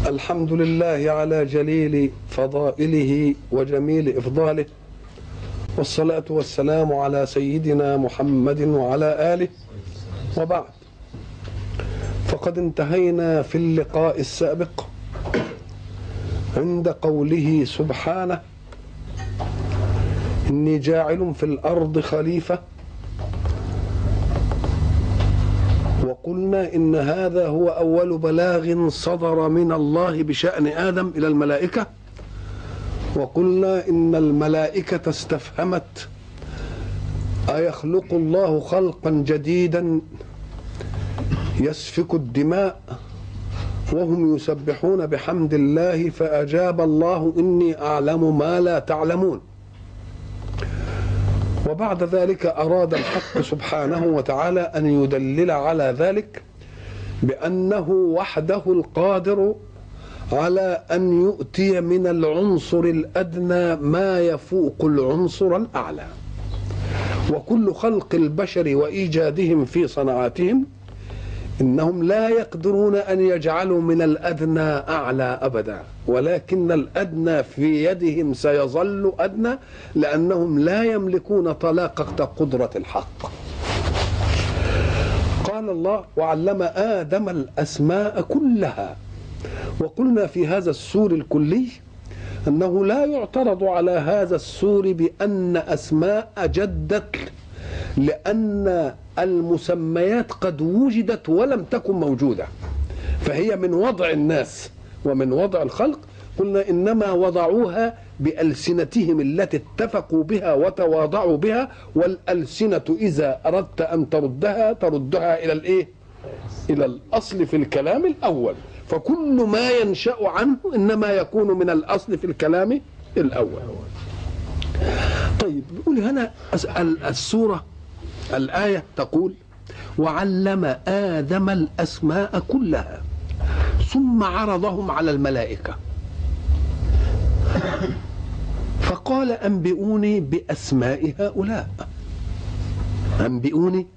الحمد لله على جليل فضائله وجميل إفضاله والصلاة والسلام على سيدنا محمد وعلى آله وبعد فقد انتهينا في اللقاء السابق عند قوله سبحانه إني جاعل في الأرض خليفة وقلنا إن هذا هو أول بلاغ صدر من الله بشأن آدم إلى الملائكة وقلنا إن الملائكة استفهمت أيخلق الله خلقا جديدا يسفك الدماء وهم يسبحون بحمد الله فأجاب الله إني أعلم ما لا تعلمون وبعد ذلك أراد الحق سبحانه وتعالى أن يدلل على ذلك بأنه وحده القادر على أن يؤتي من العنصر الأدنى ما يفوق العنصر الأعلى وكل خلق البشر وإيجادهم في صنعاتهم إنهم لا يقدرون أن يجعلوا من الأدنى أعلى أبدا ولكن الأدنى في يدهم سيظل أدنى لأنهم لا يملكون طلاقة قدرة الحق قال الله وعلم آدم الأسماء كلها وقلنا في هذا السور الكلي أنه لا يعترض على هذا السور بأن أسماء جدت لأن المسميات قد وجدت ولم تكن موجودة فهي من وضع الناس ومن وضع الخلق قلنا إنما وضعوها بألسنتهم التي اتفقوا بها وتواضعوا بها والألسنة إذا أردت أن تردها تردها إلى الإيه؟ إلى الأصل في الكلام الأول فكل ما ينشأ عنه إنما يكون من الأصل في الكلام الأول طيب يقول هنا السورة الآية تقول وعلم آدم الأسماء كلها ثم عرضهم على الملائكة فقال أنبئوني بأسماء هؤلاء أنبئوني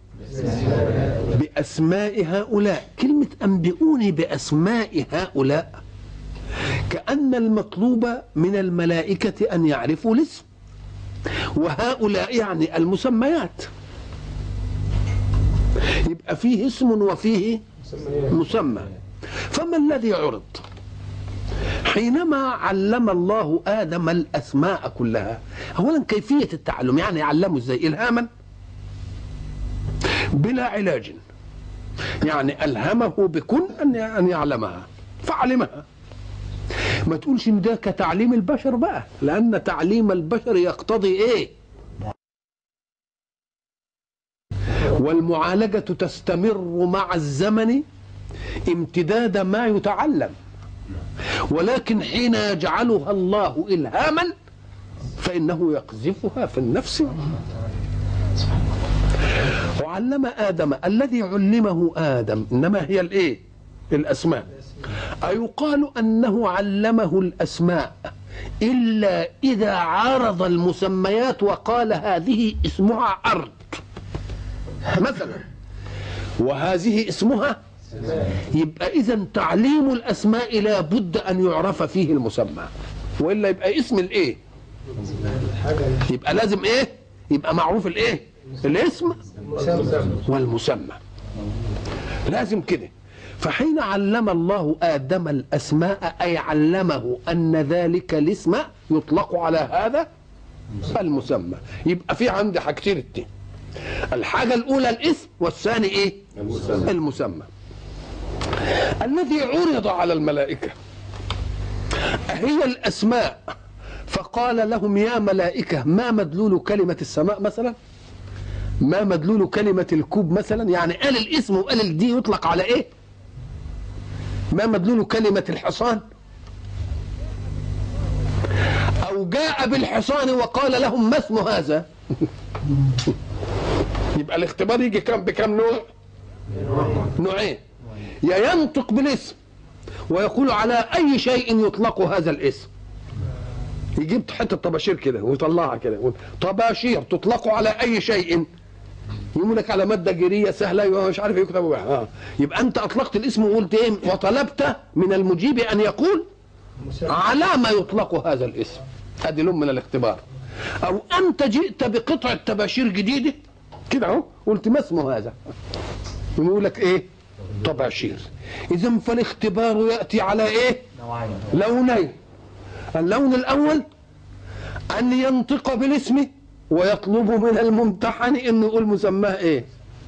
بأسماء هؤلاء كلمة أنبئوني بأسماء هؤلاء كأن المطلوب من الملائكة أن يعرفوا الاسم وهؤلاء يعني المسميات يبقى فيه اسم وفيه مسمى فما الذي عرض حينما علم الله آدم الأسماء كلها أولا كيفية التعلم يعني علمه ازاي إلهاما بلا علاج يعني ألهمه بكن أن أن يعلمها فعلمها ما تقولش ان ده كتعليم البشر بقى لأن تعليم البشر يقتضي إيه والمعالجة تستمر مع الزمن امتداد ما يتعلم ولكن حين يجعلها الله إلهاما فإنه يقذفها في النفس وعلم آدم الذي علمه آدم إنما هي الإيه الأسماء أيقال أنه علمه الأسماء إلا إذا عارض المسميات وقال هذه اسمها أرض مثلا وهذه اسمها يبقى إذا تعليم الأسماء لا بد أن يعرف فيه المسمى وإلا يبقى اسم الإيه يبقى لازم إيه يبقى معروف الإيه الاسم والمسمى لازم كده فحين علم الله آدم الأسماء أي علمه أن ذلك الاسم يطلق على هذا المسمى يبقى في عندي حاجتين اتنين الحاجة الأولى الاسم والثاني إيه المسمى, المسمى. الذي عرض على الملائكة هي الأسماء فقال لهم يا ملائكة ما مدلول كلمة السماء مثلا ما مدلول كلمة الكوب مثلا يعني قال الاسم وقال الدي يطلق على ايه ما مدلول كلمة الحصان أو جاء بالحصان وقال لهم ما اسم هذا يبقى الاختبار يجي كم بكم نوع نوعين يا ينطق بالاسم ويقول على أي شيء يطلق هذا الاسم يجيب حتة طباشير كده ويطلعها كده طباشير تطلق على أي شيء يقول لك على ماده جيريه سهله يبقى مش عارف ايه يكتبوا بها اه يبقى انت اطلقت الاسم وقلت ايه وطلبت من المجيب ان يقول على ما يطلق هذا الاسم هذه لون من الاختبار او انت جئت بقطعه تباشير جديده كده اهو قلت ما اسمه هذا يقول لك ايه طباشير اذا فالاختبار ياتي على ايه نوعين لونين اللون الاول ان ينطق بالاسم ويطلب من الممتحن انه يقول مسماه ايه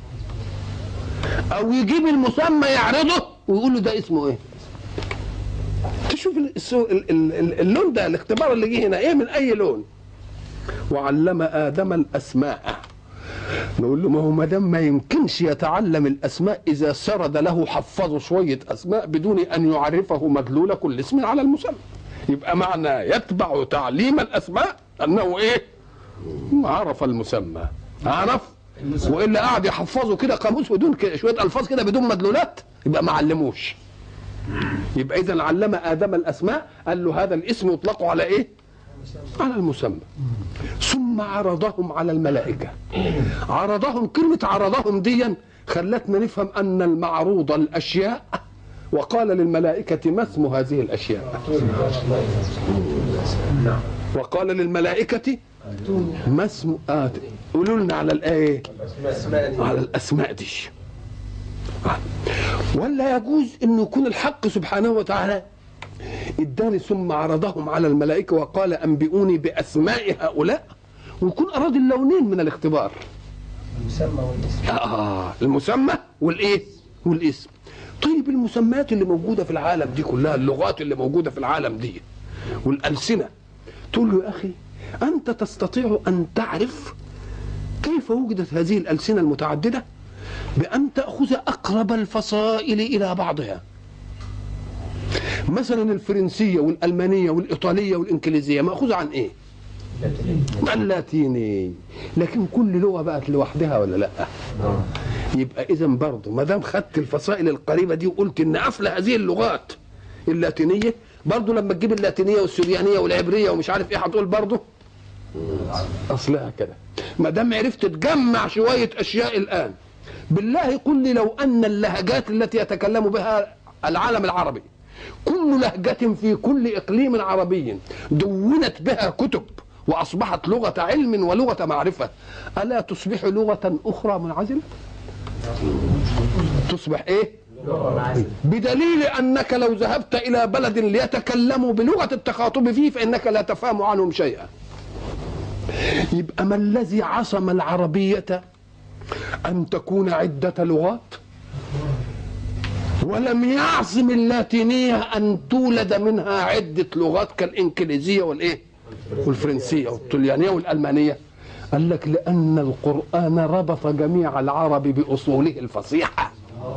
او يجيب المسمى يعرضه ويقول له ده اسمه ايه تشوف السو- ال- ال- ال- اللون ده الاختبار اللي جه هنا ايه من اي لون وعلم ادم الاسماء نقول له ما هو ما دام ما يمكنش يتعلم الاسماء اذا سرد له حفظه شويه اسماء بدون ان يعرفه مدلول كل اسم على المسمى يبقى معنى يتبع تعليم الاسماء انه ايه عرف المسمى عرف والا قاعد يحفظه كده قاموس بدون كده شويه الفاظ كده بدون مدلولات يبقى ما علموش يبقى اذا علم ادم الاسماء قال له هذا الاسم يطلق على ايه على المسمى ثم عرضهم على الملائكه عرضهم كلمه عرضهم ديا خلتنا نفهم ان المعروض الاشياء وقال للملائكه ما اسم هذه الاشياء وقال للملائكه ما اسم آه قولوا لنا على الايه على الاسماء دي ولا يجوز انه يكون الحق سبحانه وتعالى اداني ثم عرضهم على الملائكه وقال انبئوني باسماء هؤلاء ويكون اراد اللونين من الاختبار المسمى والاسم آه المسمى والايه والاسم طيب المسميات اللي موجوده في العالم دي كلها اللغات اللي موجوده في العالم دي والالسنه تقول له يا اخي انت تستطيع ان تعرف كيف وجدت هذه الالسنه المتعدده بان تاخذ اقرب الفصائل الى بعضها مثلا الفرنسيه والالمانيه والايطاليه والانجليزيه ماخوذه عن ايه اللاتيني لكن كل لغه بقت لوحدها ولا لا يبقى اذا برضه ما دام خدت الفصائل القريبه دي وقلت ان اصل هذه اللغات اللاتينيه برضه لما تجيب اللاتينيه والسريانيه والعبريه ومش عارف ايه هتقول برضه اصلها كده ما دام عرفت تجمع شويه اشياء الان بالله قل لي لو ان اللهجات التي يتكلم بها العالم العربي كل لهجة في كل إقليم عربي دونت بها كتب وأصبحت لغة علم ولغة معرفة ألا تصبح لغة أخرى منعزلة تصبح إيه بدليل أنك لو ذهبت إلى بلد ليتكلموا بلغة التخاطب فيه فإنك لا تفهم عنهم شيئا يبقى ما الذي عصم العربية أن تكون عدة لغات ولم يعصم اللاتينية أن تولد منها عدة لغات كالإنجليزية والإيه والفرنسية والطليانية والألمانية قال لك لأن القرآن ربط جميع العرب بأصوله الفصيحة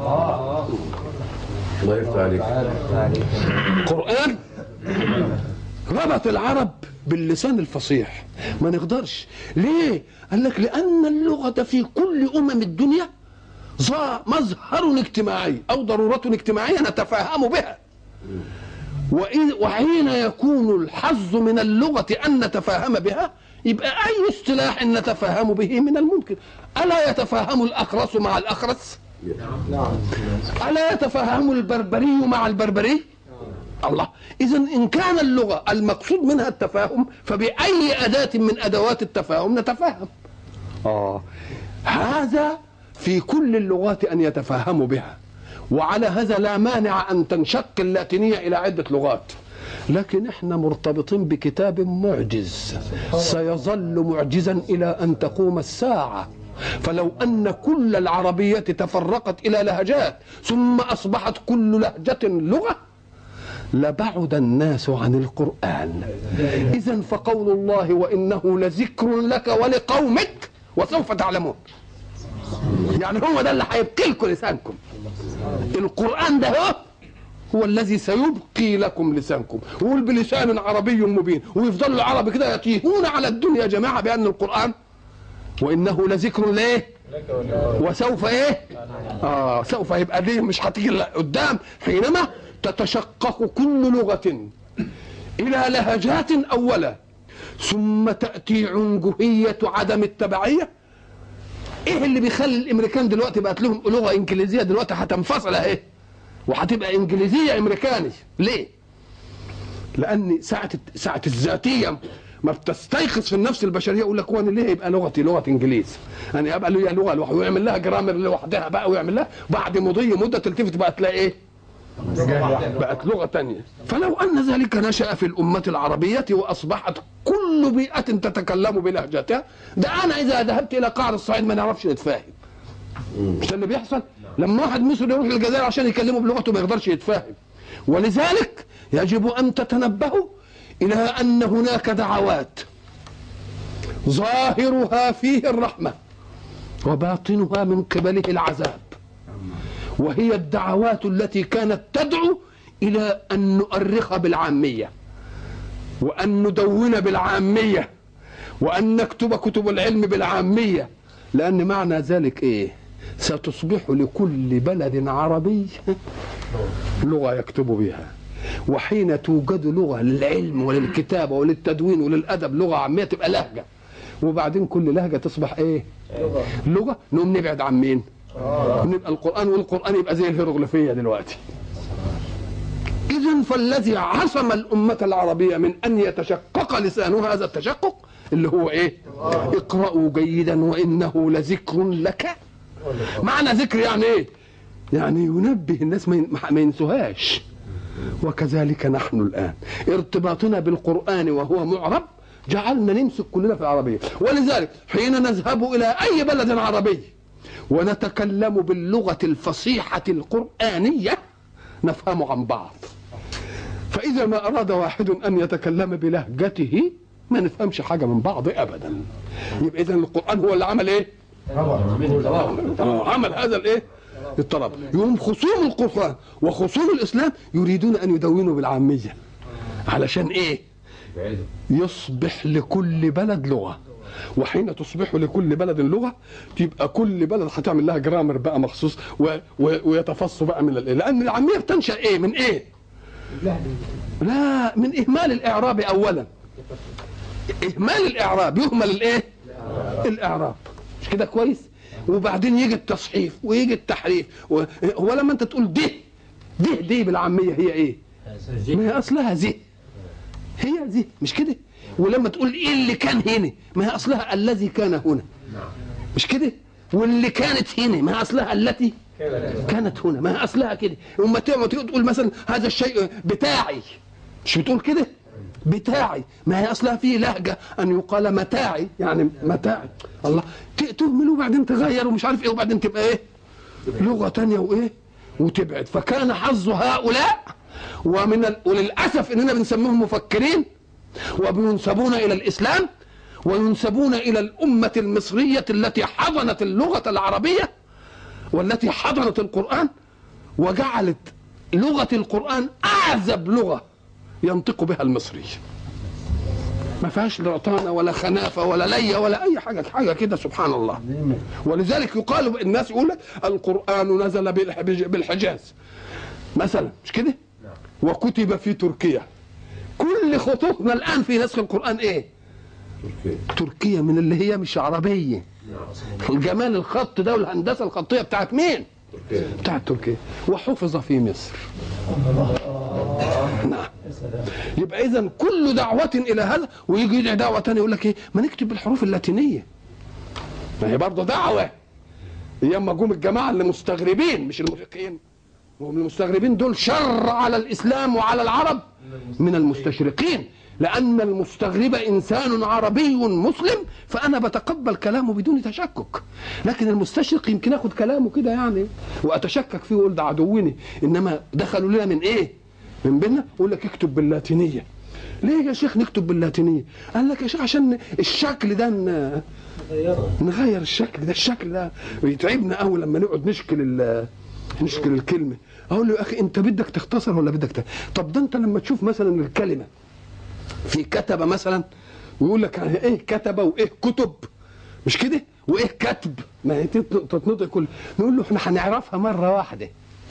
الله يفتح عليك القرآن ربط العرب باللسان الفصيح ما نقدرش ليه قال لك لأن اللغة في كل أمم الدنيا ظا- مظهر اجتماعي أو ضرورة اجتماعية نتفاهم بها وإن- وحين يكون الحظ من اللغة أن نتفاهم بها يبقى أي اصطلاح نتفاهم به من الممكن ألا يتفاهم الأخرس مع الأخرس ألا يتفاهم البربري مع البربري الله إذا إن كان اللغة المقصود منها التفاهم فبأي أداة من أدوات التفاهم نتفاهم آه هذا في كل اللغات أن يتفاهموا بها وعلى هذا لا مانع أن تنشق اللاتينية إلى عدة لغات لكن احنا مرتبطين بكتاب معجز سيظل معجزا إلى أن تقوم الساعة فلو أن كل العربية تفرقت إلى لهجات ثم أصبحت كل لهجة لغة لبعد الناس عن القرآن إذا فقول الله وإنه لذكر لك ولقومك وسوف تعلمون يعني هو ده اللي هيبقي لكم لسانكم القرآن ده هو هو الذي سيبقي لكم لسانكم ويقول بلسان عربي مبين ويفضل العرب كده يتيهون على الدنيا يا جماعة بأن القرآن وإنه لذكر ليه وسوف ايه اه سوف يبقى دي مش هتيجي إلا قدام حينما تتشقق كل لغة إلى لهجات أولا ثم تأتي عنجهية عدم التبعية ايه اللي بيخلي الامريكان دلوقتي بقت لهم لغه انجليزيه دلوقتي هتنفصل اهي وهتبقى انجليزيه امريكاني ليه لان ساعه ساعه الذاتيه ما بتستيقظ في النفس البشريه يقول لك وانا ليه يبقى لغتي لغه انجليز يعني ابقى ليها لغه لوحدها ويعمل لها جرامر لوحدها بقى ويعمل لها بعد مضي مده تلتفت بقى تلاقي ايه بقت لغه تانية فلو ان ذلك نشا في الامه العربيه واصبحت كل بيئه تتكلم بلهجتها ده انا اذا ذهبت الى قعر الصعيد ما نعرفش نتفاهم مش ده اللي بيحصل لما واحد مصري يروح الجزائر عشان يكلمه بلغته ما يقدرش يتفاهم ولذلك يجب ان تتنبهوا الى ان هناك دعوات ظاهرها فيه الرحمه وباطنها من قبله العذاب وهي الدعوات التي كانت تدعو الى ان نؤرخ بالعاميه وان ندون بالعاميه وان نكتب كتب العلم بالعاميه لان معنى ذلك ايه ستصبح لكل بلد عربي لغه يكتب بها وحين توجد لغه للعلم وللكتابه وللتدوين وللادب لغه عاميه تبقى لهجه وبعدين كل لهجه تصبح ايه لغه نقوم نبعد عن مين نبقى القران والقران يبقى زي الهيروغليفيه دلوقتي اذا فالذي عصم الامه العربيه من ان يتشقق لسانها هذا التشقق اللي هو ايه اقرأوا جيدا وانه لذكر لك معنى ذكر يعني ايه يعني ينبه الناس ما ين- ما ينسوهاش وكذلك نحن الآن ارتباطنا بالقرآن وهو معرب جعلنا نمسك كلنا في العربية ولذلك حين نذهب إلى أي بلد عربي ونتكلم باللغة الفصيحة القرآنية نفهم عن بعض فإذا ما أراد واحد أن يتكلم بلهجته ما نفهمش حاجة من بعض أبدا يبقى إذا القرآن هو اللي عمل إيه؟ آه، عمل هذا الايه الطلب يوم خصوم القرآن وخصوم الإسلام يريدون أن يدونوا بالعامية علشان إيه يصبح لكل بلد لغة وحين تصبح لكل بلد لغة تبقى كل بلد هتعمل لها جرامر بقى مخصوص و... و... ويتفصوا بقى من الايه لأن العامية بتنشأ إيه من إيه لا من إهمال الإعراب أولا إهمال الإعراب يهمل الإيه الإعراب مش كده كويس وبعدين يجي التصحيف ويجي التحريف و... هو لما انت تقول ده ده دي بالعاميه هي ايه ما هي اصلها زي هي زي مش كده ولما تقول ايه اللي كان هنا ما هي اصلها الذي كان هنا مش كده واللي كانت هنا ما هي اصلها التي كانت هنا ما هي اصلها كده وما تيجي تقول مثلا هذا الشيء بتاعي مش بتقول كده بتاعي ما هي اصلها فيه لهجه ان يقال متاعي يعني متاعي الله ت- تهمل وبعدين تغير ومش عارف ايه وبعدين تبقى ايه لغه تانية وايه وتبعد فكان حظ هؤلاء ومن ال... وللاسف اننا بنسميهم مفكرين وبينسبون الى الاسلام وينسبون الى الامه المصريه التي حضنت اللغه العربيه والتي حضنت القران وجعلت لغه القران اعذب لغه ينطق بها المصري ما فيهاش رطانه ولا خنافه ولا ليه ولا اي حاجه حاجه كده سبحان الله ولذلك يقال الناس يقول لك القران نزل بالح- بالحجاز مثلا مش كده وكتب في تركيا كل خطوطنا الان في نسخ القران ايه تركيا من اللي هي مش عربيه الجمال الخط ده والهندسه الخطيه بتاعت مين بتاعت تركيا وحفظ في مصر نعم يبقى اذا كل دعوه الى هذا ويجي يدعي دعوه ثانيه يقول لك ايه ما نكتب بالحروف اللاتينيه ما هي برضه دعوه ايام ما جم الجماعه اللي مستغربين مش المشرقين وهم المستغربين دول شر على الاسلام وعلى العرب من المستشرقين لان المستغرب انسان عربي مسلم فانا بتقبل كلامه بدون تشكك لكن المستشرق يمكن اخد كلامه كده يعني واتشكك فيه واقول ده عدونا انما دخلوا لنا من ايه من بيننا يقول لك اكتب باللاتينيه ليه يا شيخ نكتب باللاتينيه قال لك يا شيخ عشان الشكل ده ن- نغير الشكل ده الشكل ده يتعبنا قوي لما نقعد نشكل ال- نشكل الكلمه اقول له يا اخي انت بدك تختصر ولا بدك ت... طب ده انت لما تشوف مثلا الكلمه في كتبه مثلا ويقول لك ايه كتبه وايه كتب مش كده وايه كتب ما هي تت- تتنطق كل نقول له احنا هنعرفها مره واحده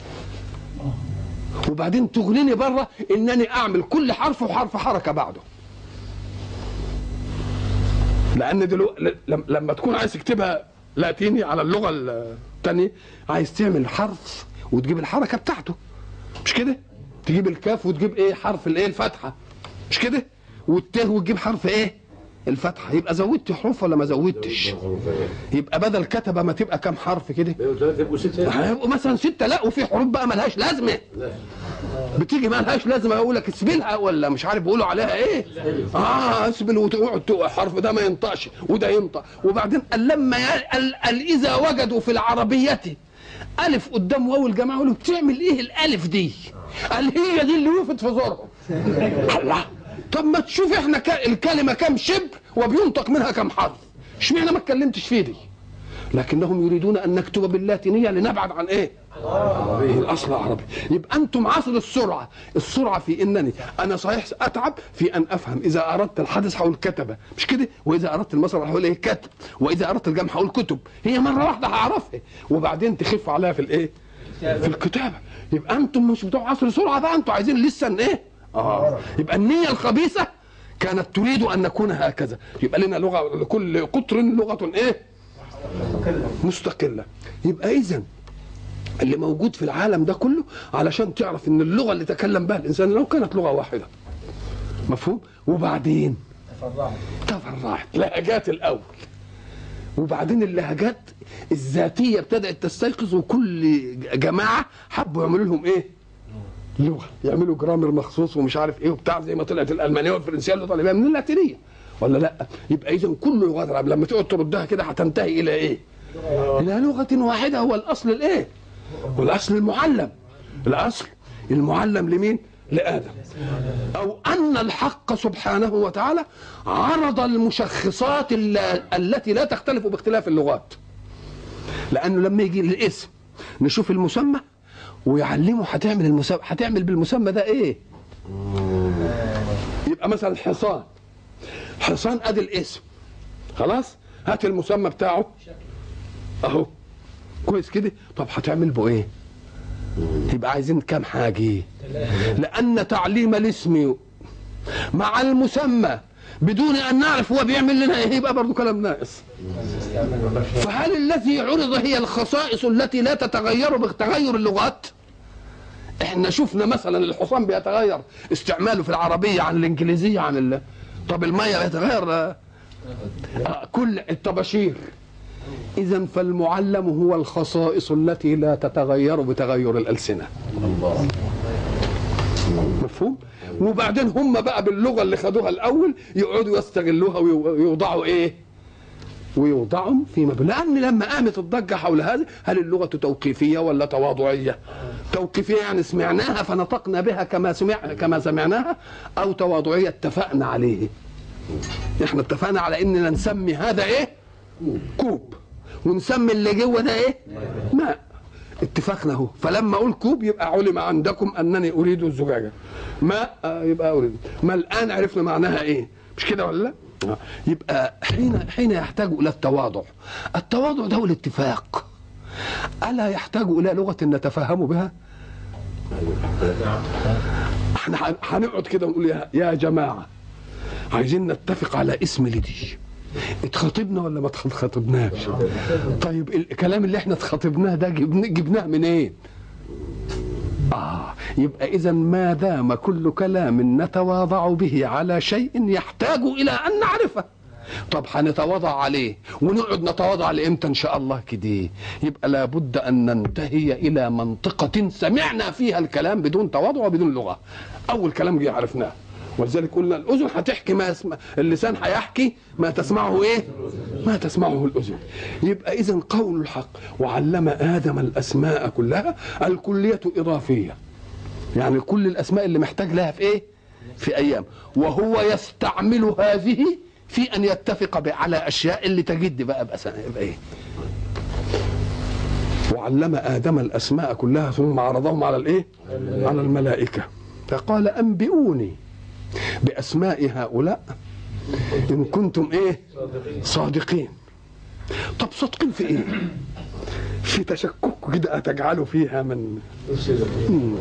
وبعدين تغنيني بره انني اعمل كل حرف وحرف حركه بعده لان دلوقتي لما تكون عايز تكتبها لاتيني على اللغه الثانيه عايز تعمل حرف وتجيب الحركه بتاعته مش كده تجيب الكاف وتجيب ايه حرف الايه الفتحه مش كده والته وتجيب حرف ايه الفتحه يبقى زودت حروف ولا ما زودتش يبقى بدل كتبه ما تبقى كام حرف كده يبقوا ستة هيبقوا مثلا ستة لا وفي حروف بقى ملهاش لازمة بتيجي ملهاش لازمة يقول لك اسبلها ولا مش عارف بيقولوا عليها ايه اه اسبل وتقعد تقول الحرف ده ما ينطقش وده ينطق وبعدين قال لما ي- قال قال اذا وجدوا في العربية ألف قدام واو الجماعة يقولوا بتعمل ايه الألف دي؟ قال هي دي اللي وقفت في زورهم الله طب ما تشوف احنا ك- الكلمة كم شبر وبينطق منها كم حرف اشمعنى ما اتكلمتش فيه دي؟ لكنهم يريدون ان نكتب باللاتينيه لنبعد عن ايه؟ الاصل العربي يبقى انتم عصر السرعه السرعه في انني انا صحيح اتعب في ان افهم اذا اردت الحدث هقول كتب مش كده واذا اردت المسرح هقول ايه كتب واذا اردت الجمع هقول كتب هي مره واحده هعرفها وبعدين تخف عليها في الايه في الكتابه يبقى انتم مش بتوع عصر سرعه بقى انتم عايزين لسه ان ايه اه يبقى النيه الخبيثه كانت تريد ان نكون هكذا يبقى لنا لغه لكل قطر لغه ايه مستقله يبقى اذا اللي موجود في العالم ده كله علشان تعرف ان اللغه اللي تكلم بها الانسان لو كانت لغه واحده مفهوم وبعدين تفرعت تفرعت لهجات الاول وبعدين اللهجات الذاتيه ابتدات تستيقظ وكل جماعه حبوا يعملوا لهم ايه؟ لغه يعملوا جرامر مخصوص ومش عارف ايه وبتاع زي ما طلعت الالمانيه والفرنسيه اللي طالبها من اللاتينيه ولا لا؟ يبقى اذا كل لغات العرب لما تقعد تردها كده هتنتهي الى ايه؟ الى لغه واحده هو الاصل الايه؟ والاصل المعلم الاصل المعلم لمين؟ لادم او ان الحق سبحانه وتعالى عرض المشخصات ال- التي لا تختلف باختلاف اللغات لانه لما يجي الاسم نشوف المسمى ويعلمه هتعمل المسمى هتعمل بالمسمى ده ايه يبقى مثلا حصان حصان ادي الاسم خلاص هات المسمى بتاعه اهو كويس كده طب هتعمل به ايه يبقى عايزين كام حاجه لان تعليم الاسم مع المسمى بدون ان نعرف هو بيعمل لنا ايه يبقى برضه كلام ناقص فهل الذي عرض هي الخصائص التي لا تتغير بتغير اللغات احنا شفنا مثلا الحصان بيتغير استعماله في العربيه عن الانجليزيه عن ال... طب الميه بيتغير آه، آه، كل الطباشير اذا فالمعلم هو الخصائص التي لا تتغير بتغير الالسنه مفهوم وبعدين هم بقى باللغه اللي خدوها الاول يقعدوا يستغلوها ويوضعوا ايه ويوضعهم في مبنى لان لما قامت الضجه حول هذا هل اللغه توقيفيه ولا تواضعيه توقيفيه يعني سمعناها فنطقنا بها كما سمع كما سمعناها او تواضعيه اتفقنا عليه احنا اتفقنا على اننا نسمي هذا ايه كوب ونسمي اللي جوه ده ايه ماء اتفقنا اهو فلما اقول كوب يبقى علم عندكم انني اريد الزجاجه ماء آه، يبقى اريد ما الان عرفنا معناها ايه مش كده ولا لا آه، يبقى حين حين يحتاج الى التواضع التواضع ده هو الاتفاق الا يحتاج الى لغه نتفاهم بها احنا هن- هنقعد كده ونقول يا, يا جماعه عايزين نتفق على اسم لدي اتخاطبنا ولا ما اتخاطبناش طيب الكلام اللي احنا اتخاطبناه ده جبن- جبناه منين آه يبقى إذا ما دام كل كلام نتواضع به على شيء يحتاج إلى أن نعرفه طب هنتواضع عليه ونقعد نتواضع لإمتى إن شاء الله كده يبقى لابد أن ننتهي إلى منطقة سمعنا فيها الكلام بدون تواضع وبدون لغة أول كلام جه عرفناه ولذلك قلنا الأذن هتحكي ما يسمع اللسان هيحكي ما تسمعه إيه ما تسمعه الأذن يبقى إذا قول الحق وعلم آدم الأسماء كلها الكلية إضافية يعني كل الأسماء اللي محتاج لها في إيه في أيام وهو يستعمل هذه في أن يتفق ب- على أشياء اللي تجد بقى بأسماء يبقى إيه وعلم آدم الأسماء كلها ثم عرضهم على الإيه على الملائكة فقال أنبئوني بأسماء هؤلاء إن كنتم إيه صادقين طب صادقين في إيه في تشكك كده أتجعلوا فيها من مم.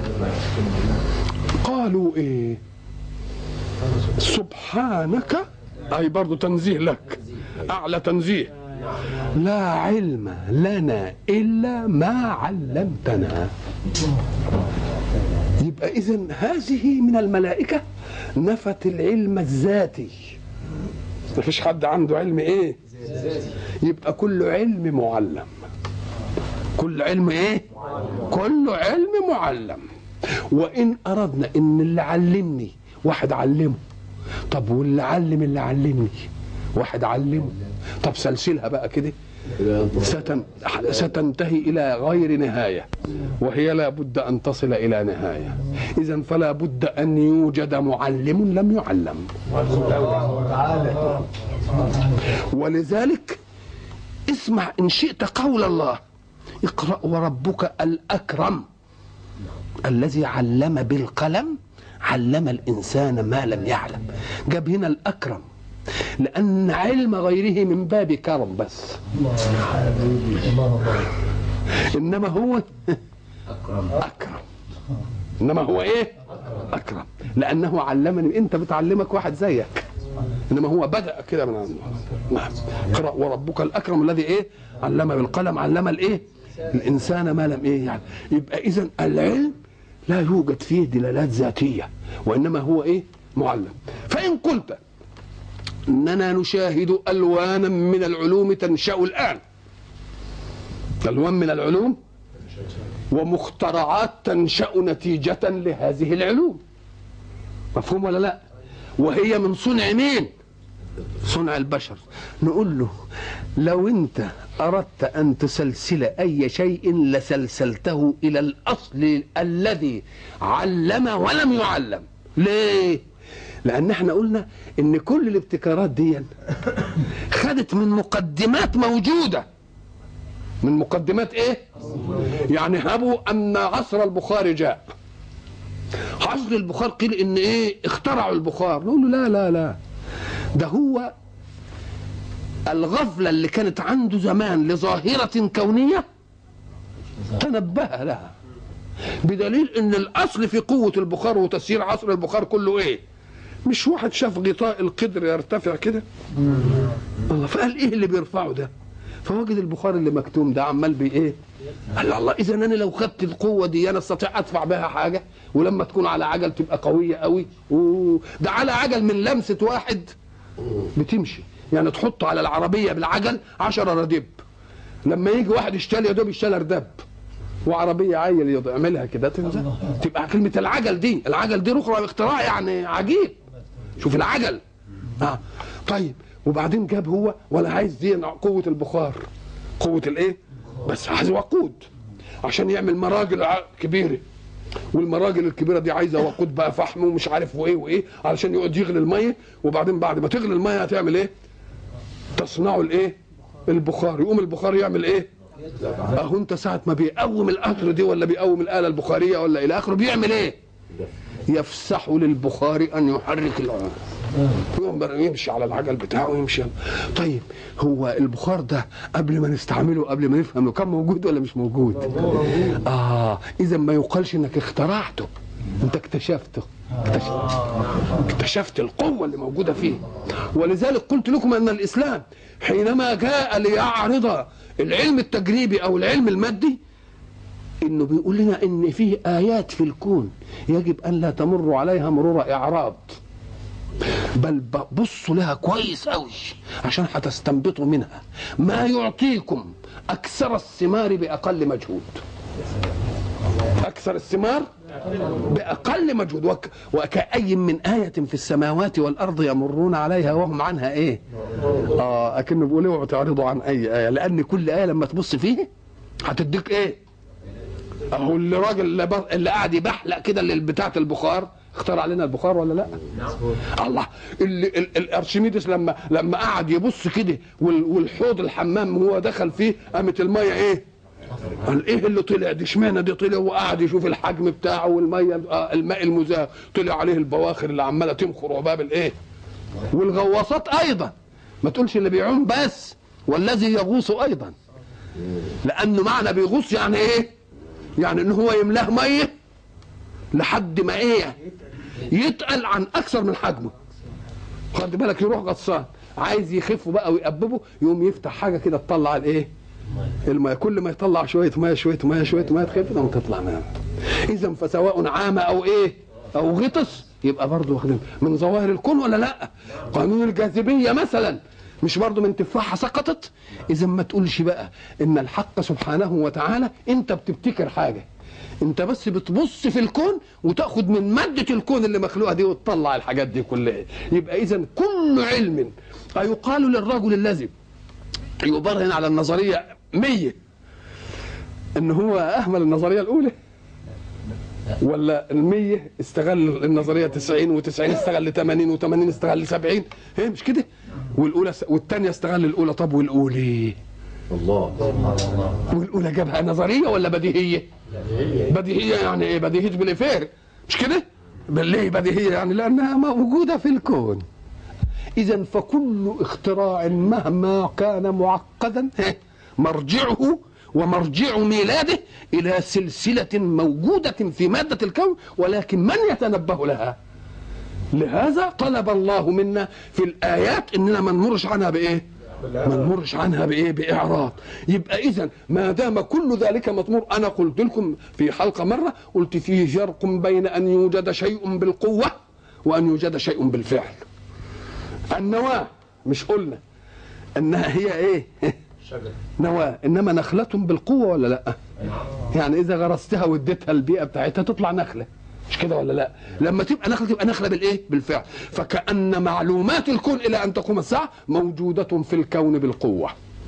قالوا إيه سبحانك أي برضو تنزيه لك أعلى تنزيه لا علم لنا الا ما علمتنا يبقى اذا هذه من الملائكه نفت العلم الذاتي ما فيش حد عنده علم ايه يبقى كل علم معلم كل علم ايه كل علم معلم وان اردنا ان اللي علمني واحد علمه طب واللي علم اللي علمني واحد علمه طب سلسلها بقى كده ستن... ستنتهي الى غير نهايه وهي لا بد ان تصل الى نهايه اذا فلا بد ان يوجد معلم لم يعلم ولذلك اسمع ان شئت قول الله اقرا وربك الاكرم الذي علم بالقلم علم الانسان ما لم يعلم جاب هنا الاكرم لان علم غيره من باب كرم بس انما هو اكرم انما هو ايه اكرم لانه علمني انت بتعلمك واحد زيك انما هو بدا كده من عنده نعم اقرا وربك الاكرم الذي ايه علم بالقلم علم الايه الانسان ما لم ايه يعني يبقى اذا العلم لا يوجد فيه دلالات ذاتيه وانما هو ايه معلم فان قلت اننا نشاهد الوانا من العلوم تنشا الان الوان من العلوم ومخترعات تنشا نتيجه لهذه العلوم مفهوم ولا لا وهي من صنع مين صنع البشر نقول له لو انت اردت ان تسلسل اي شيء لسلسلته الى الاصل الذي علم ولم يعلم ليه لان احنا قلنا ان كل الابتكارات دي خدت من مقدمات موجوده من مقدمات ايه يعني هبوا ان عصر البخار جاء عصر البخار قيل ان ايه اخترعوا البخار نقول له لا لا لا ده هو الغفلة اللي كانت عنده زمان لظاهرة كونية تنبه لها بدليل ان الاصل في قوة البخار وتسيير عصر البخار كله ايه مش واحد شاف غطاء القدر يرتفع كده الله فقال ايه اللي بيرفعه ده فوجد البخار اللي مكتوم ده عمال بي ايه قال الله اذا انا لو خدت القوه دي انا استطيع ادفع بها حاجه ولما تكون على عجل تبقى قويه قوي ده على عجل من لمسه واحد بتمشي يعني تحط على العربيه بالعجل 10 ردب لما يجي واحد يشتري يا دوب يشتري ردب وعربيه عيل يعملها كده تنزل تبقى كلمه العجل دي العجل دي اخرى اختراع يعني عجيب شوف العجل اه طيب وبعدين جاب هو ولا عايز دي قوه البخار قوه الايه بس عايز وقود عشان يعمل مراجل كبيره والمراجل الكبيره دي عايزه وقود بقى فحم ومش عارف وايه وايه علشان يقعد يغلي الميه وبعدين بعد ما تغلي الميه هتعمل ايه؟ تصنعوا الايه؟ البخار يقوم البخار يعمل ايه؟ اهو انت ساعه ما بيقوم القطر دي ولا بيقوم الاله البخاريه ولا الى اخره بيعمل ايه؟ يفسح للبخار ان يحرك العمر يمشي على العجل بتاعه ويمشي طيب هو البخار ده قبل ما نستعمله قبل ما نفهمه كان موجود ولا مش موجود اه اذا ما يقالش انك اخترعته انت اكتشفته اكتشفت, اكتشفت القوة اللي موجودة فيه ولذلك قلت لكم أن الإسلام حينما جاء ليعرض العلم التجريبي أو العلم المادي انه بيقول لنا ان فيه ايات في الكون يجب ان لا تمر عليها مرور اعراض بل بصوا لها كويس قوي عشان هتستنبطوا منها ما يعطيكم اكثر الثمار باقل مجهود اكثر الثمار باقل مجهود وك وكأي من آية في السماوات والأرض يمرون عليها وهم عنها إيه؟ آه أكنه بيقول اوعوا تعرضوا عن أي آية لأن كل آية لما تبص فيه هتديك إيه؟ اهو اللي راجل اللي, بر... اللي قاعد يبحلق كده اللي بتاعه البخار اخترع لنا البخار ولا لا؟ الله اللي ال... الارشميدس لما لما قعد يبص كده وال... والحوض الحمام وهو دخل فيه قامت الميه ايه؟ قال ايه اللي طلع دي اشمعنى دي طلع وقعد يشوف الحجم بتاعه والميه آه الماء المزاه طلع عليه البواخر اللي عماله تمخر عباب الايه؟ والغواصات ايضا ما تقولش اللي بيعوم بس والذي يغوص ايضا لانه معنى بيغوص يعني ايه؟ يعني ان هو يملاه ميه لحد ما ايه يتقل عن اكثر من حجمه خد بالك يروح غطسان عايز يخفه بقى ويقببه يقوم يفتح حاجه كده تطلع الايه الماء كل ما يطلع شويه ميه شويه ميه شويه ميه تخف تقوم تطلع منها اذا فسواء عام او ايه او غطس يبقى برضه واخدين من ظواهر الكون ولا لا قانون الجاذبيه مثلا مش برضه من تفاحه سقطت اذا ما تقولش بقى ان الحق سبحانه وتعالى انت بتبتكر حاجه انت بس بتبص في الكون وتاخد من ماده الكون اللي مخلوقه دي وتطلع الحاجات دي كلها يبقى اذا كل علم أيقال للرجل الذي يبرهن على النظريه مية ان هو اهمل النظريه الاولى ولا المية استغل النظريه 90 و90 استغل 80 و80 استغل 70 هي مش كده والاولى والثانيه استغل الاولى طب والاولى الله والاولى جابها نظريه ولا بديهيه بديهيه يعني ايه بديهيه بالافير مش كده ليه بديهيه يعني لانها موجوده في الكون اذا فكل اختراع مهما كان معقدا مرجعه ومرجع ميلاده الى سلسله موجوده في ماده الكون ولكن من يتنبه لها لهذا طلب الله منا في الايات اننا ما نمرش عنها بايه ما نمرش عنها بايه باعراض يبقى اذا ما دام كل ذلك مطمور انا قلت لكم في حلقه مره قلت فيه فرق بين ان يوجد شيء بالقوه وان يوجد شيء بالفعل النواه مش قلنا انها هي ايه نواه انما نخله بالقوه ولا لا يعني اذا غرستها واديتها البيئه بتاعتها تطلع نخله مش كده ولا لا لما تبقى نخله تبقى نخله بالايه بالفعل فكان معلومات الكون الى ان تقوم الساعه موجوده في الكون بالقوه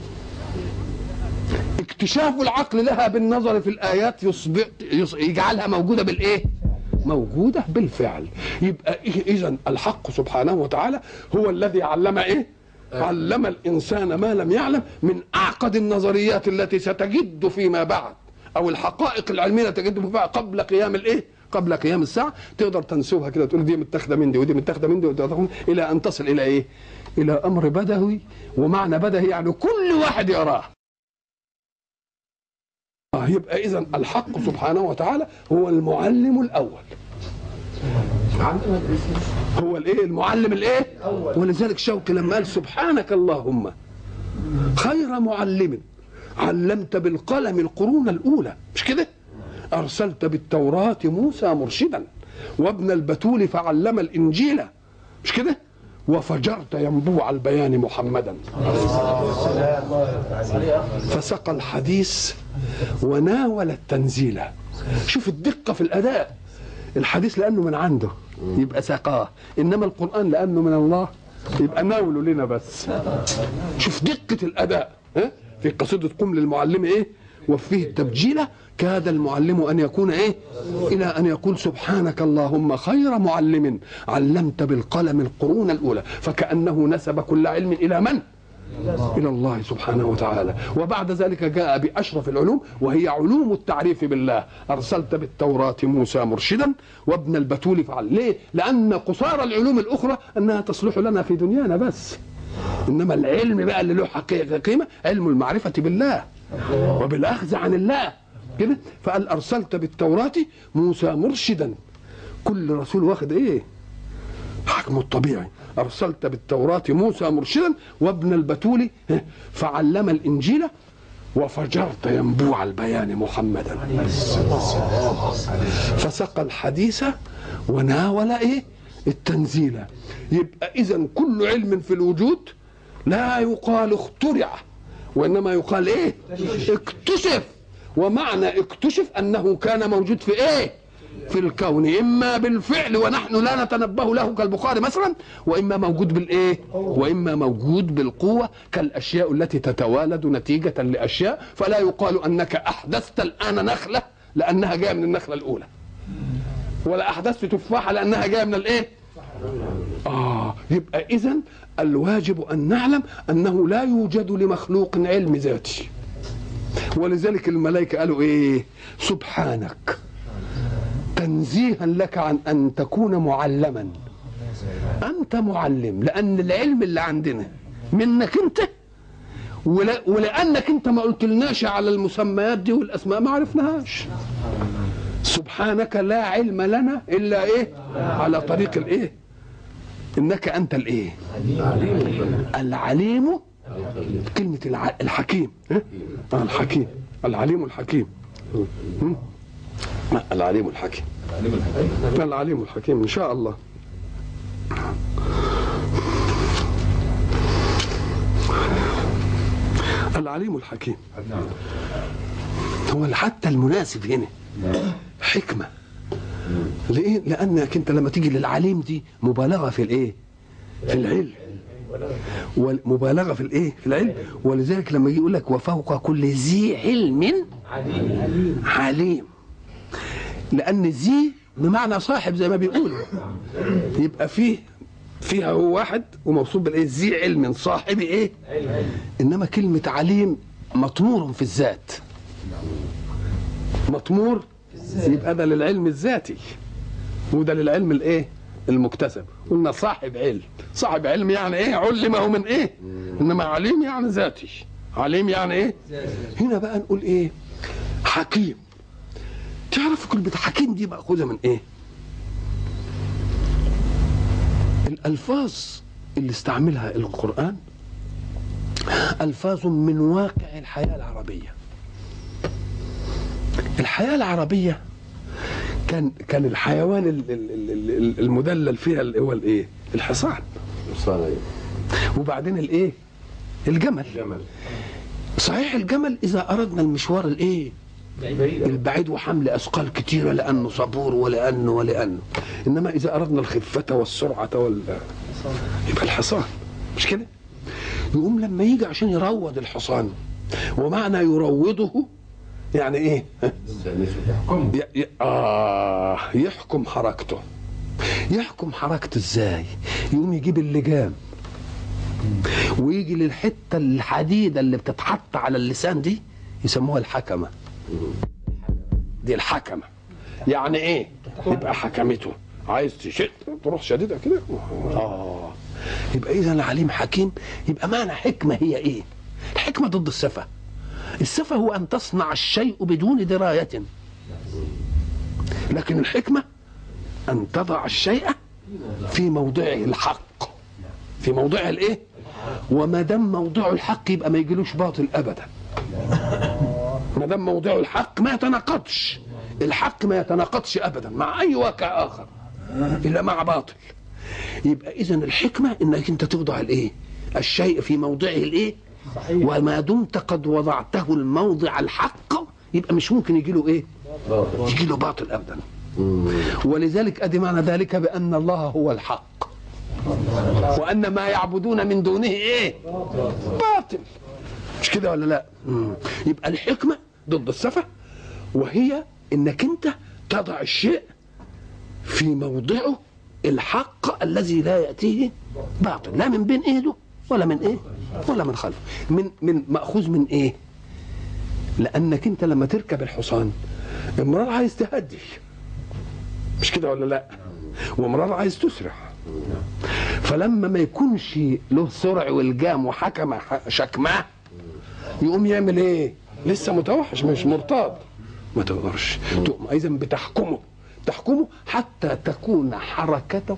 اكتشاف العقل لها بالنظر في الايات يصبح يص- يجعلها موجوده بالايه موجوده بالفعل يبقى اذا الحق سبحانه وتعالى هو الذي علم ايه علم الانسان ما لم يعلم من اعقد النظريات التي ستجد فيما بعد او الحقائق العلميه التي تجد فيما بعد قبل قيام الايه قبل قيام الساعه تقدر تنسبها كده تقول دي متاخده من دي ودي متاخده من دي ودي متاخدة من دي، الى ان تصل الى ايه الى امر بدهي ومعنى بدهي يعني كل واحد يراه آه، يبقى اذا الحق سبحانه وتعالى هو المعلم الاول هو الايه المعلم الايه ولذلك شوقي لما قال سبحانك اللهم خير معلم علمت بالقلم القرون الاولى مش كده ارسلت بالتوراه موسى مرشدا وابن البتول فعلم الانجيل مش كده وفجرت ينبوع البيان محمدا فسقى الحديث وناول التنزيل شوف الدقة في الأداء الحديث لأنه من عنده يبقى سقاه إنما القرآن لأنه من الله يبقى ناوله لنا بس شوف دقة الأداء ها؟ في قصيدة قم للمعلم إيه وفيه التبجيلة كاد المعلم أن يكون إيه إلى أن يقول سبحانك اللهم خير معلم علمت بالقلم القرون الأولى فكأنه نسب كل علم إلى من؟ إلى الله سبحانه وتعالى وبعد ذلك جاء بأشرف العلوم وهي علوم التعريف بالله أرسلت بالتوراة موسى مرشدا وابن البتول فعل ليه؟ لأن قصار العلوم الأخرى أنها تصلح لنا في دنيانا بس إنما العلم بقى اللي له حقيقة قيمة علم المعرفة بالله وبالأخذ عن الله كده فقال أرسلت بالتوراة موسى مرشدا كل رسول واخد إيه حكمه الطبيعي أرسلت بالتوراة موسى مرشدا وابن البتول فعلم الإنجيل وفجرت ينبوع البيان محمدا فسقى الحديث وناول ايه التنزيل يبقى اذا كل علم في الوجود لا يقال اخترع وانما يقال ايه اكتشف ومعنى اكتشف انه كان موجود في ايه في الكون اما بالفعل ونحن لا نتنبه له كالبخاري مثلا واما موجود بالايه واما موجود بالقوه كالاشياء التي تتوالد نتيجه لاشياء فلا يقال انك احدثت الان نخله لانها جايه من النخله الاولى ولا احدثت تفاحه لانها جايه من الايه اه يبقى اذا الواجب ان نعلم انه لا يوجد لمخلوق علم ذاتي ولذلك الملائكه قالوا ايه سبحانك تنزيها لك عن ان تكون معلما انت معلم لان العلم اللي عندنا منك انت ولا ولانك انت ما قلتلناش على المسميات دي والاسماء ما عرفناهاش سبحانك لا علم لنا الا ايه على طريق الايه انك انت الايه العليم كلمة الع... الحكيم ها؟ آه الحكيم العليم الحكيم م? آه، العليم الحكيم العليم الحكيم ان شاء الله العليم الحكيم هو حتى المناسب هنا حكمة ليه؟ لأنك أنت لما تيجي للعليم دي مبالغة في الإيه؟ في العلم والمبالغة في الإيه؟ في العلم ولذلك لما يجي يقول لك وفوق كل ذي علم عليم لأن ذي بمعنى صاحب زي ما بيقولوا يبقى فيه فيها هو واحد وموصوف بالايه ذي علم صاحب ايه انما كلمه عليم مطمور في الذات مطمور يبقى ده للعلم الذاتي وده للعلم الايه المكتسب قلنا صاحب علم صاحب علم يعني ايه علمه من ايه انما عليم يعني ذاتي عليم يعني ايه هنا بقى نقول ايه حكيم تعرف كلمة حكيم دي مأخوذة من ايه الألفاظ اللي استعملها القرآن ألفاظ من واقع الحياة العربية الحياة العربية كان كان الحيوان ال- ال- ال- ال- المدلل فيها اللي هو الايه؟ الحصان وبعدين الايه؟ الجمل جمل صحيح الجمل اذا اردنا المشوار الايه؟ البعيد وحمل اثقال كتيره لانه صبور ولانه ولانه انما اذا اردنا الخفه والسرعه وال يبقى الحصان مش كده؟ يقوم لما يجي عشان يروض الحصان ومعنى يروضه يعني ايه؟ يحكم ي... ي... آه يحكم حركته يحكم حركته ازاي يقوم يجيب اللجام ويجي للحته الحديده اللي بتتحط على اللسان دي يسموها الحكمه دي الحكمه يعني ايه يبقى حكمته عايز تشد تروح شديدها كده اه يبقى اذا العليم حكيم يبقى معنى حكمه هي ايه الحكمه ضد السفه السفه هو ان تصنع الشيء بدون درايه لكن الحكمه ان تضع الشيء في موضعه الحق في موضعه الايه وما دام موضعه الحق يبقى ما يجيلوش باطل ابدا ما دام موضعه الحق ما يتناقضش الحق ما يتناقضش ابدا مع اي واقع اخر الا مع باطل يبقى اذا الحكمه انك انت توضع الايه الشيء في موضعه الايه وما دمت قد وضعته الموضع الحق يبقى مش ممكن يجي له ايه يجي له باطل ابدا ولذلك ادي معنى ذلك بان الله هو الحق وان ما يعبدون من دونه ايه باطل مش كده ولا لا مم. يبقى الحكمه ضد السفه وهي انك انت تضع الشيء في موضعه الحق الذي لا ياتيه باطل لا من بين ايده ولا من ايه ولا من خلفه من من ماخوذ من ايه لانك انت لما تركب الحصان امرار عايز تهدي مش كده ولا لا وامرار عايز تسرع فلما ما يكونش له سرع والجام وحكم شكماه يقوم يعمل ايه لسه متوحش مش مرتاض ما تقدرش تقوم اذا بتحكمه تحكمه حتى تكون حركته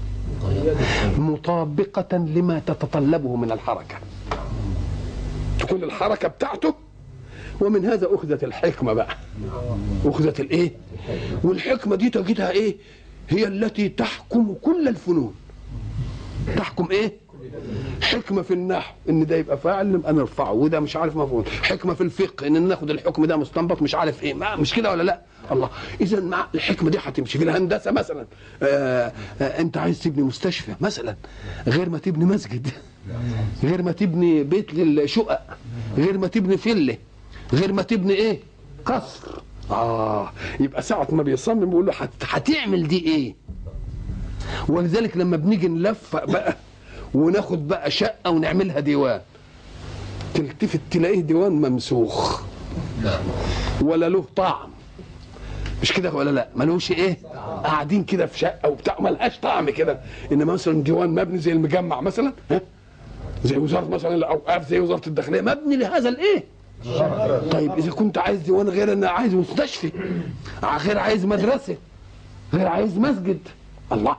مطابقة لما تتطلبه من الحركة تكون الحركة بتاعته ومن هذا أخذت الحكمة بقى أخذت الإيه والحكمة دي تجدها إيه هي التي تحكم كل الفنون تحكم إيه حكمة في النحو ان ده يبقى فاعل نبقى نرفعه وده مش عارف مفعول حكمة في الفقه ان ناخد الحكم ده مستنبط مش عارف ايه ما مش كده ولا لا الله اذا مع الحكمة دي هتمشي في الهندسة مثلا آآ آآ انت عايز تبني مستشفى مثلا غير ما تبني مسجد غير ما تبني بيت للشقق غير ما تبني فيلة غير ما تبني ايه قصر اه يبقى ساعة ما بيصمم بيقول له هت- هتعمل دي ايه ولذلك لما بنيجي نلفق بقى وناخد بقى شقه ونعملها ديوان تلتفت تلاقيه ديوان ممسوخ ولا له طعم مش كده ولا لا ملوش ايه قاعدين كده في شقه وبتاع ملهاش طعم كده انما مثلا ديوان مبني زي المجمع مثلا ها زي وزاره مثلا الاوقاف زي وزاره الداخليه مبني لهذا الايه طيب اذا كنت عايز ديوان غير انا عايز مستشفى غير عايز مدرسه غير عايز مسجد الله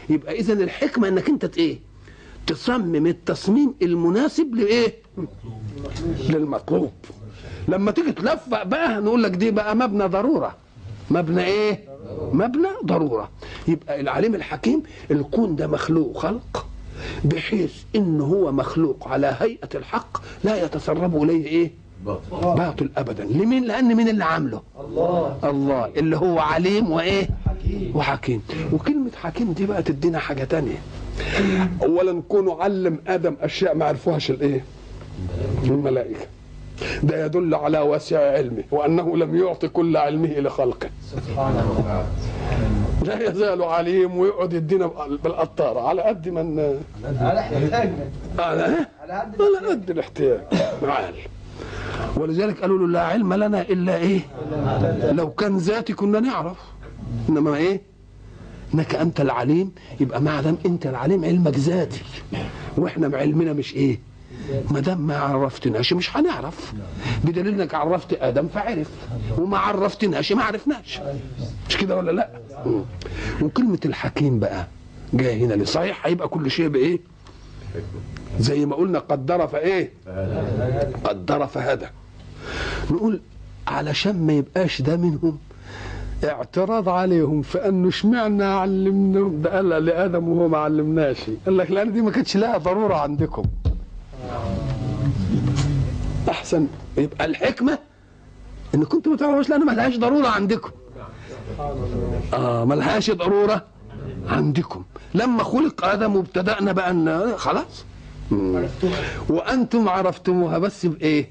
يبقى اذا الحكمه انك انت ت- ايه تصمم التصميم المناسب لايه للمطلوب لما تيجي تلفق بقى نقول لك دي بقى مبنى ضروره مبنى ايه مبنى ضروره يبقى العليم الحكيم الكون ده مخلوق خلق بحيث ان هو مخلوق على هيئه الحق لا يتسرب اليه ايه باطل ابدا لمين لان مين اللي عامله الله الله اللي هو عليم وايه حكيم وحكيم وكلمة حكيم دي بقى تدينا حاجة تانية أولا كونه علم آدم أشياء ما عرفوهاش الإيه الملائكة ده يدل على واسع علمه وأنه لم يعطي كل علمه لخلقه سبحان الله لا يزال عليم ويقعد يدينا بالقطارة على قد من على احتياجنا على إيه؟ على قد على قد الاحتياج معال ولذلك قالوا له لا علم لنا إلا إيه لو كان ذاتي كنا نعرف انما ايه انك انت العليم يبقى ما دام انت العليم علمك ذاتي واحنا علمنا مش ايه ما دام ما عرفتناش مش هنعرف بدليل انك عرفت ادم فعرف وما عرفتناش ما عرفناش مش كده ولا لا مم. وكلمه الحكيم بقى جايه هنا لصحيح هيبقى كل شيء بايه زي ما قلنا قدر فايه قدر فهدى نقول علشان ما يبقاش ده منهم اعتراض عليهم في انه اشمعنى علمناهم ده قال لادم وهو ما علمناش قال لك لان دي ما كانتش لها ضروره عندكم احسن يبقى الحكمه ان كنتم ما تعرفوش لان ما لهاش ضروره عندكم اه ما لهاش ضروره عندكم لما خلق ادم وابتدانا بقى ان خلاص مم. وانتم عرفتموها بس بايه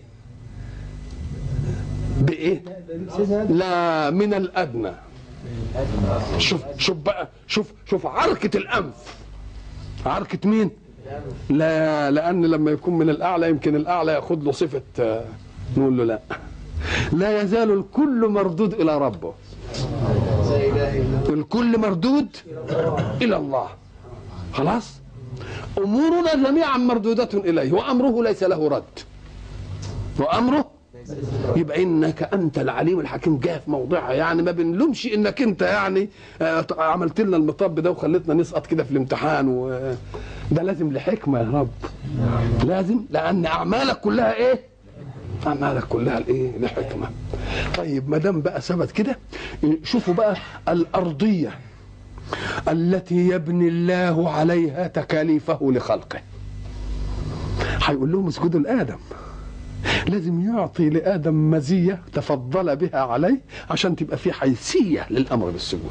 بايه سيدنا لا من الادنى شوف شوف بقى شوف شوف عركه الانف عركه مين لا لان لما يكون من الاعلى يمكن الاعلى ياخذ له صفه آه، نقول له لا لا يزال الكل مردود الى ربه لا اله الا الله الكل مردود الى الله خلاص امورنا جميعا مردوده اليه وامره ليس له رد وامره يبقى انك انت العليم الحكيم جاء في موضعها يعني ما بنلومش انك انت يعني آه، عملت لنا المطب ده وخلتنا نسقط كده في الامتحان و ده لازم لحكمه يا رب لازم لان اعمالك كلها ايه اعمالك كلها الايه لحكمه طيب ما دام بقى ثبت كده شوفوا بقى الارضيه التي يبني الله عليها تكاليفه لخلقه هيقول لهم اسجدوا لادم لازم يعطي لادم مزيه تفضل بها عليه عشان تبقى في حيثيه للامر بالسجود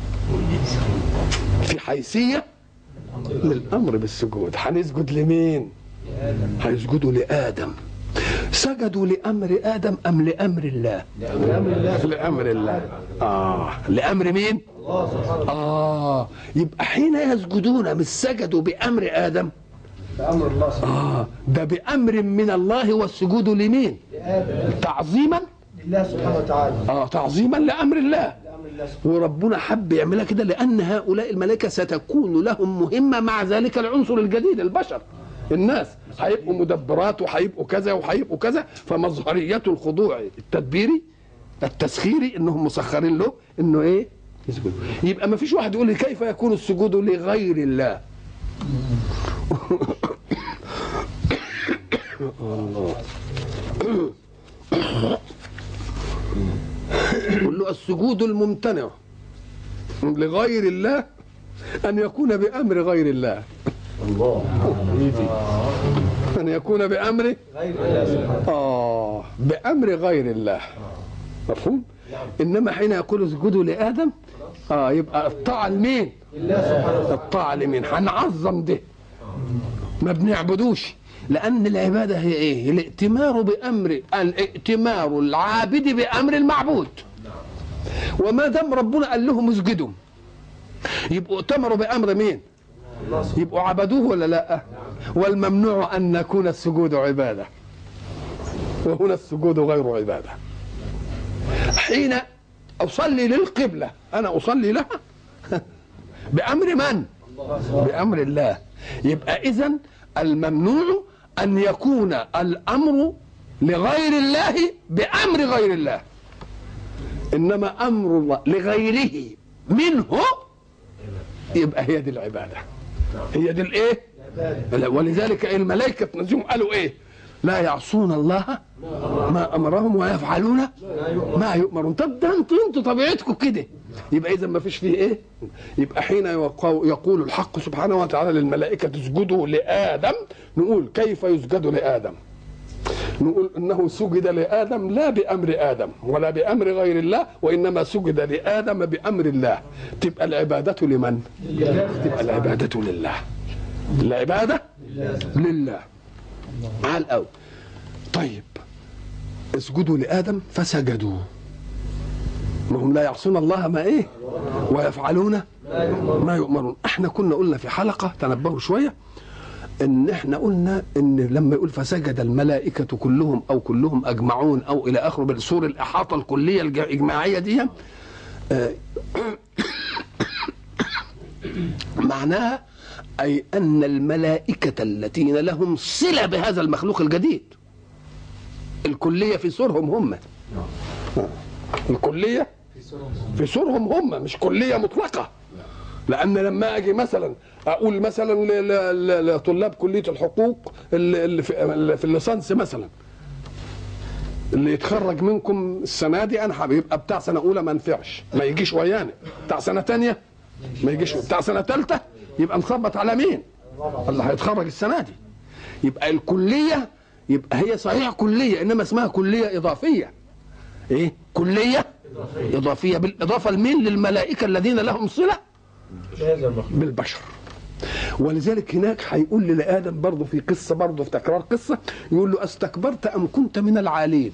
في حيثيه للامر بالسجود هنسجد لمين هيسجدوا لادم سجدوا لامر ادم ام لامر الله بأمر الله لامر الله اه لامر مين الله سبحانه اه يبقى حين يسجدون مش سجدوا بامر ادم بأمر الله سبحانه اه ده بامر من الله والسجود لمين لآدم تعظيما لله سبحانه وتعالى اه تعظيما لامر الله لأمر الله سبحانه وربنا حب يعملها كده لان هؤلاء الملائكه ستكون لهم مهمه مع ذلك العنصر الجديد البشر الناس هيبقوا مدبرات وهيبقوا كذا وهيبقوا كذا فمظهريه الخضوع التدبيري التسخيري انهم مسخرين له انه ايه يسجدوا يبقى ما فيش واحد يقول لي كيف يكون السجود لغير الله الله يقول له السجود الممتنع لغير الله أن يكون بأمر غير الله أن يكون بأمر غير الله سبحانه آه بأمر غير الله مفهوم؟ إنما حين يقول اسجدوا لآدم آه يبقى الطاعة لمين؟ لله سبحانه وتعالى الطاعة لمين؟ هنعظم ده ما بنعبدوش لأن العبادة هي إيه؟ الائتمار بأمر الائتمار العابد بأمر المعبود وما دام ربنا قال لهم اسجدوا يبقوا ائتمروا بأمر مين؟ الله سبحانه يبقوا عبدوه ولا لا والممنوع أن نكون السجود عبادة وهنا السجود غير عبادة حين أصلي للقبلة أنا أصلي لها بأمر من بأمر الله يبقى إذن الممنوع أن يكون الأمر لغير الله بأمر غير الله إنما أمر الله لغيره منه يبقى هي دي العباده هي دي الايه ولذلك الملائكه تنزلهم قالوا ايه لا يعصون الله ما امرهم ويفعلون ما يؤمرون طب ده انتوا انتوا طبيعتكم كده يبقى اذا ما فيش فيه ايه يبقى حين يقو- يقول الحق سبحانه وتعالى للملائكه اسجدوا لادم نقول كيف يسجد لادم نقول انه سجد لادم لا بامر ادم ولا بامر غير الله وانما سجد لادم بامر الله تبقى العباده لمن تبقى العباده لله العباده لله على الاول طيب اسجدوا لادم فسجدوا ما هم لا يعصون الله ما ايه ويفعلون ما يؤمرون احنا كنا قلنا في حلقه تنبهوا شويه ان احنا قلنا ان لما يقول فسجد الملائكه كلهم او كلهم اجمعون او الى اخره بالصور الاحاطه الكليه الج- الاجماعيه دي آه، معناها اي ان الملائكه الذين لهم صله بهذا المخلوق الجديد الكليه في سورهم هم الكليه في سورهم هم مش كليه مطلقه لان لما اجي مثلا اقول مثلا ل- ل- ل- لطلاب كليه الحقوق اللي اللي في اللي في الليسانس مثلا اللي يتخرج منكم السنه دي انا هيبقى بتاع سنه اولى ما نفعش ما يجيش ويانا بتاع سنه تانية ما يجيش بتاع سنه ثالثه يبقى نخبط على مين اللي هيتخرج السنه دي يبقى الكليه يبقى هي صحيح كليه انما اسمها كليه اضافيه ايه كليه اضافيه بالاضافه لمين للملائكه الذين لهم صله هذا المخلوق بالبشر ولذلك هناك هيقول لآدم برضه في قصة برضه في تكرار قصة يقول له أستكبرت أم كنت من العالين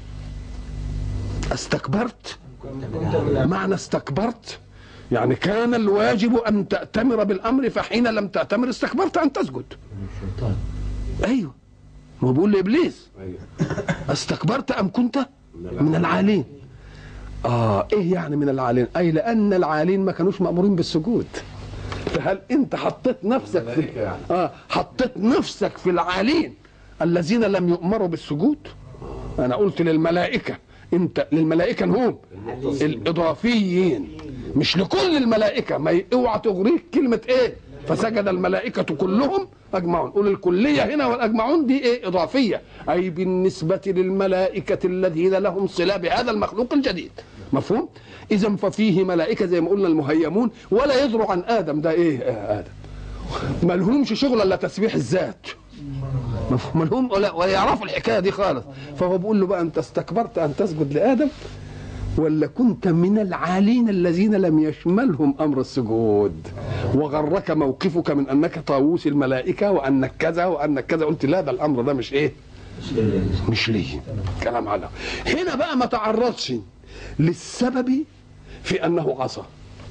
أستكبرت معنى استكبرت يعني كان الواجب أن تأتمر بالأمر فحين لم تأتمر استكبرت أن تسجد أيوه ما هو بيقول لإبليس استكبرت أم كنت من العالين آه إيه يعني من العالين أي لأن العالين ما كانوش مأمورين بالسجود فهل انت حطيت نفسك في اه حطيت نفسك في العالين الذين لم يؤمروا بالسجود انا قلت للملائكه انت للملائكه هم الاضافيين مش لكل الملائكه ما ي- اوعى تغريك كلمه ايه فسجد الملائكه كلهم اجمعون قول الكليه هنا والاجمعون دي ايه اضافيه اي بالنسبه للملائكه الذين لهم صله بهذا المخلوق الجديد مفهوم اذا ففيه ملائكه زي ما قلنا المهيمون ولا يدروا عن ادم ده ايه آه ادم ما لهمش شغل الا تسبيح الذات مفهوم لهم ولا, ولا يعرفوا الحكايه دي خالص فهو بيقول له بقى انت استكبرت ان تسجد لادم ولا كنت من العالين الذين لم يشملهم امر السجود وغرك موقفك من انك طاووس الملائكه وانك كذا وانك كذا قلت لا ده الامر ده مش ايه مش ليه كلام على هنا بقى ما تعرضش للسبب في انه عصى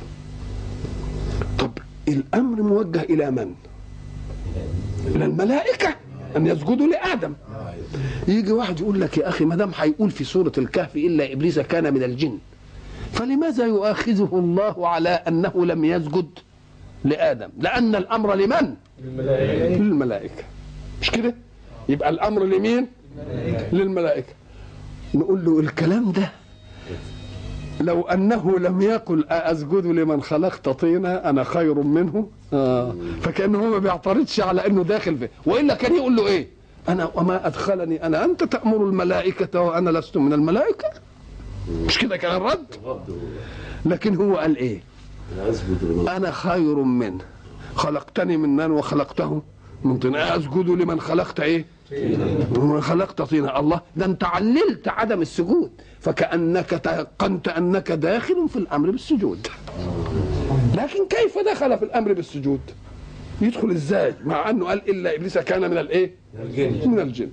طب الامر موجه الى من الى الملائكه ان يسجدوا لادم يجي واحد يقول لك يا اخي ما دام هيقول في سوره الكهف الا ابليس كان من الجن فلماذا يؤاخذه الله على انه لم يسجد لادم لان الامر لمن الملائكة للملائكه مش كده يبقى الامر لمين للملائكه نقول له الكلام ده لو انه لم يقل اسجد لمن خلقت طينا انا خير منه آه. فكانه هو ما بيعترضش على انه داخل فيه والا كان يقول له ايه انا وما ادخلني انا انت تامر الملائكه وانا لست من الملائكه مش كده كان الرد لكن هو قال ايه انا خير منه خلقتني من نار وخلقته من طين اسجد لمن خلقت ايه ومن خلقت طينا الله ده انت عللت عدم السجود فكانك تيقنت انك داخل في الامر بالسجود لكن كيف دخل في الامر بالسجود يدخل ازاي مع انه قال الا ابليس كان من الايه من الجن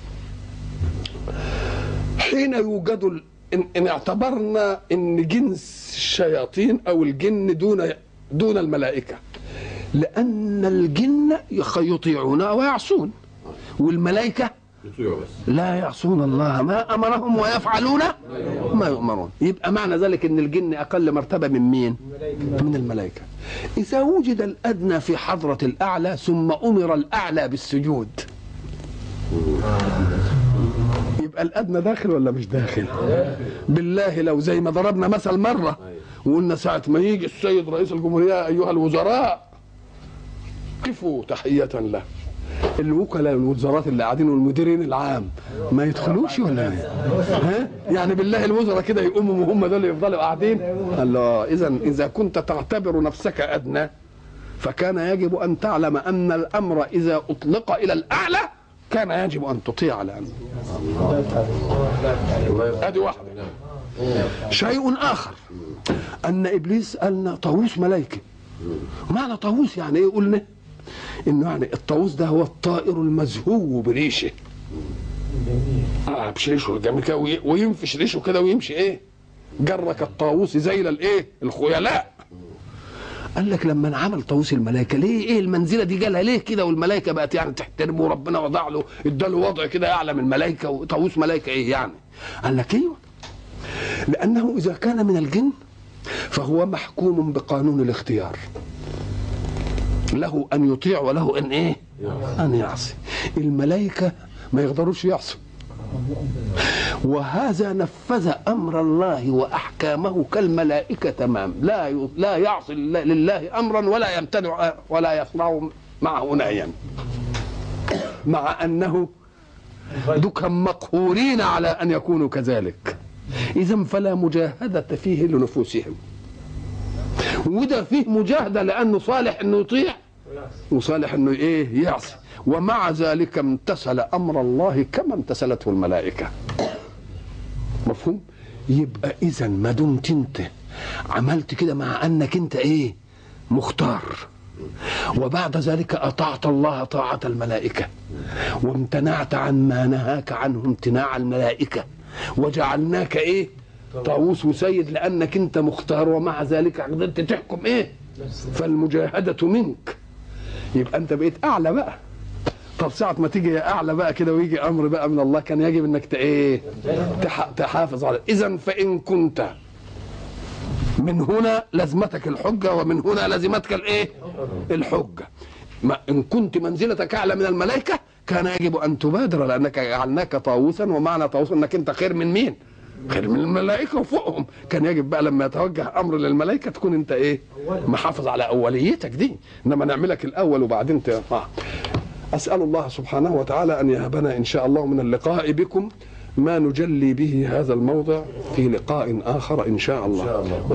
حين يوجد ال- إن, ان اعتبرنا ان جنس الشياطين او الجن دون دون الملائكه لان الجن يخ- يطيعون ويعصون والملائكه لا يعصون الله ما امرهم ويفعلون ما يؤمرون يبقى معنى ذلك ان الجن اقل مرتبه من مين من الملائكه اذا وجد الادنى في حضره الاعلى ثم امر الاعلى بالسجود يبقى الادنى داخل ولا مش داخل بالله لو زي ما ضربنا مثل مره وقلنا ساعة ما يجي السيد رئيس الجمهورية أيها الوزراء قفوا تحية له الوكلاء والوزارات اللي قاعدين والمديرين العام ما يدخلوش ولا ايه؟ ها؟ يعني بالله الوزراء كده يقوموا وهم دول يفضلوا قاعدين قال له اذا اذا كنت تعتبر نفسك ادنى فكان يجب ان تعلم ان الامر اذا اطلق الى الاعلى كان يجب ان تطيع لانه ادي واحده شيء اخر ان ابليس قالنا طاووس ملائكه معنى طاووس يعني ايه قلنا انه يعني الطاووس ده هو الطائر المزهو بريشه اه بريشه جميل كده وي- وينفش ريشه كده ويمشي ايه جرك الطاووس زي الايه الخيلاء قال لك لما انعمل طاووس الملائكه ليه ايه المنزله دي جالها ليه كده والملائكه بقت يعني تحترمه وربنا وضع له اداله وضع كده اعلى من الملائكه وطاووس ملائكه ايه يعني قال لك ايوه لانه اذا كان من الجن فهو محكوم بقانون الاختيار له ان يطيع وله ان ايه ان يعصي الملائكه ما يقدروش يعصوا وهذا نفذ امر الله واحكامه كالملائكه تمام لا ي- لا يعصي لله- لله امرا ولا يمتنع ولا يصنع معه نهيا مع انه دكم مقهورين على ان يكونوا كذلك اذا فلا مجاهده فيه لنفوسهم وده فيه مجاهده لانه صالح انه يطيع وصالح انه ايه يعصي ومع ذلك امتثل امر الله كما امتثلته الملائكه مفهوم يبقى اذا ما دمت انت عملت كده مع انك انت ايه مختار وبعد ذلك اطعت الله طاعه الملائكه وامتنعت عن ما نهاك عنه امتناع الملائكه وجعلناك ايه طاووس وسيد لانك انت مختار ومع ذلك قدرت تحكم ايه فالمجاهده منك يبقى انت بقيت اعلى بقى طب ساعة ما تيجي يا اعلى بقى كده ويجي امر بقى من الله كان يجب انك ت- ايه تح- تحافظ على اذا فان كنت من هنا لازمتك الحجة ومن هنا لازمتك الايه الحجة ما ان كنت منزلتك اعلى من الملائكة كان يجب ان تبادر لانك جعلناك طاووسا ومعنى طاووس انك انت خير من مين خير من الملائكة وفوقهم كان يجب بقى لما يتوجه امر للملائكة تكون انت ايه محافظ على اوليتك دي انما نعملك الاول وبعدين ت... آه. أسأل الله سبحانه وتعالى أن يهبنا إن شاء الله من اللقاء بكم ما نجلي به هذا الموضع في لقاء آخر إن شاء الله, إن شاء الله.